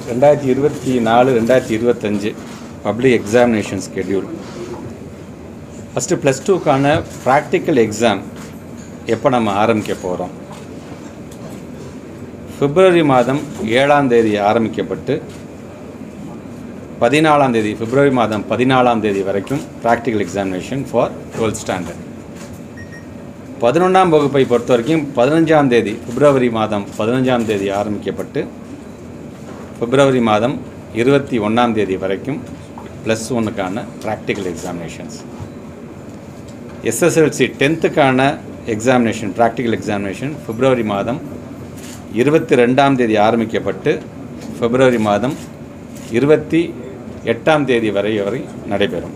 ரெண்டாயிரத்தி இருபத்தி நாலு ரெண்டாயிரத்தி இருபத்தஞ்சு public examination schedule first plus டூக்கான ப்ராக்டிக்கல் எக்ஸாம் எப்போ நம்ம ஆரம்பிக்க போகிறோம் பிப்ரவரி மாதம் ஏழாம் தேதி ஆரம்பிக்கப்பட்டு பதினாலாம் தேதி பிப்ரவரி மாதம் பதினாலாம் தேதி வரைக்கும் practical examination for twelfth standard பதினொன்றாம் வகுப்பை பொறுத்த வரைக்கும் பதினஞ்சாம் தேதி பிப்ரவரி மாதம் பதினஞ்சாம் தேதி ஆரம்பிக்கப்பட்டு பிப்ரவரி மாதம் இருபத்தி ஒன்றாம் தேதி வரைக்கும் ப்ளஸ் ஒன்னுக்கான ப்ராக்டிக்கல் எக்ஸாமினேஷன்ஸ் எஸ்எஸ்எல்சி டென்த்துக்கான எக்ஸாமினேஷன் ப்ராக்டிக்கல் எக்ஸாமினேஷன் பிப்ரவரி மாதம் இருபத்தி ரெண்டாம் தேதி ஆரம்பிக்கப்பட்டு பிப்ரவரி மாதம் இருபத்தி எட்டாம் தேதி வரை வரை நடைபெறும்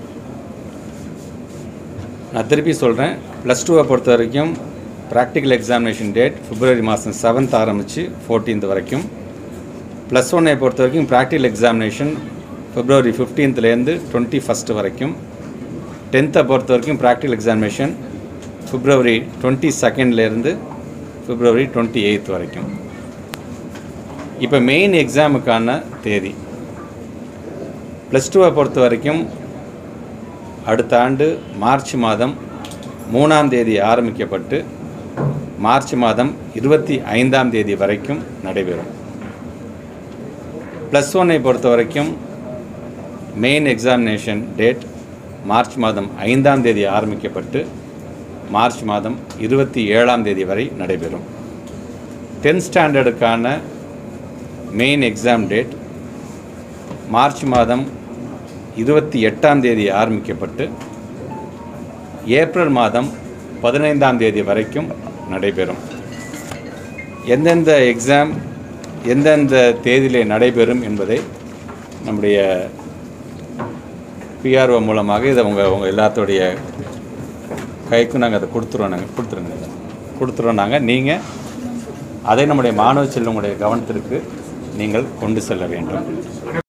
நான் திருப்பி சொல்கிறேன் ப்ளஸ் டூவை பொறுத்த வரைக்கும் ப்ராக்டிக்கல் எக்ஸாமினேஷன் டேட் பிப்ரவரி மாதம் செவன்த் ஆரம்பித்து ஃபோர்டீன்த் வரைக்கும் ப்ளஸ் ஒன்னை பொறுத்த வரைக்கும் ப்ராக்டிக்கல் எக்ஸாமினேஷன் பிப்ரவரி ஃபிஃப்டீன்த்லேருந்து டுவெண்ட்டி ஃபஸ்ட்டு வரைக்கும் டென்த்தை பொறுத்த வரைக்கும் ப்ராக்டிக்கல் எக்ஸாமினேஷன் பிப்ரவரி டுவெண்ட்டி செகண்ட்லேருந்து பிப்ரவரி டுவெண்ட்டி எயித் வரைக்கும் இப்போ மெயின் எக்ஸாமுக்கான தேதி ப்ளஸ் டூவை பொறுத்த வரைக்கும் அடுத்த ஆண்டு மார்ச் மாதம் மூணாம் தேதி ஆரம்பிக்கப்பட்டு மார்ச் மாதம் இருபத்தி ஐந்தாம் தேதி வரைக்கும் நடைபெறும் ப்ளஸ் ஒன்னை பொறுத்த வரைக்கும் மெயின் எக்ஸாமினேஷன் டேட் மார்ச் மாதம் ஐந்தாம் தேதி ஆரம்பிக்கப்பட்டு மார்ச் மாதம் இருபத்தி ஏழாம் தேதி வரை நடைபெறும் டென்த் ஸ்டாண்டர்டுக்கான மெயின் எக்ஸாம் டேட் மார்ச் மாதம் இருபத்தி எட்டாம் தேதி ஆரம்பிக்கப்பட்டு ஏப்ரல் மாதம் பதினைந்தாம் தேதி வரைக்கும் நடைபெறும் எந்தெந்த எக்ஸாம் எந்தெந்த தேதியிலே நடைபெறும் என்பதை நம்முடைய பிஆர்ஓ மூலமாக இதை உங்கள் உங்கள் எல்லாத்துடைய கைக்கும் நாங்கள் அதை கொடுத்துருவோம் நாங்கள் கொடுத்துருங்க கொடுத்துருவோம் நாங்கள் நீங்கள் அதை நம்முடைய மாணவ செல்வங்களுடைய கவனத்திற்கு நீங்கள் கொண்டு செல்ல வேண்டும்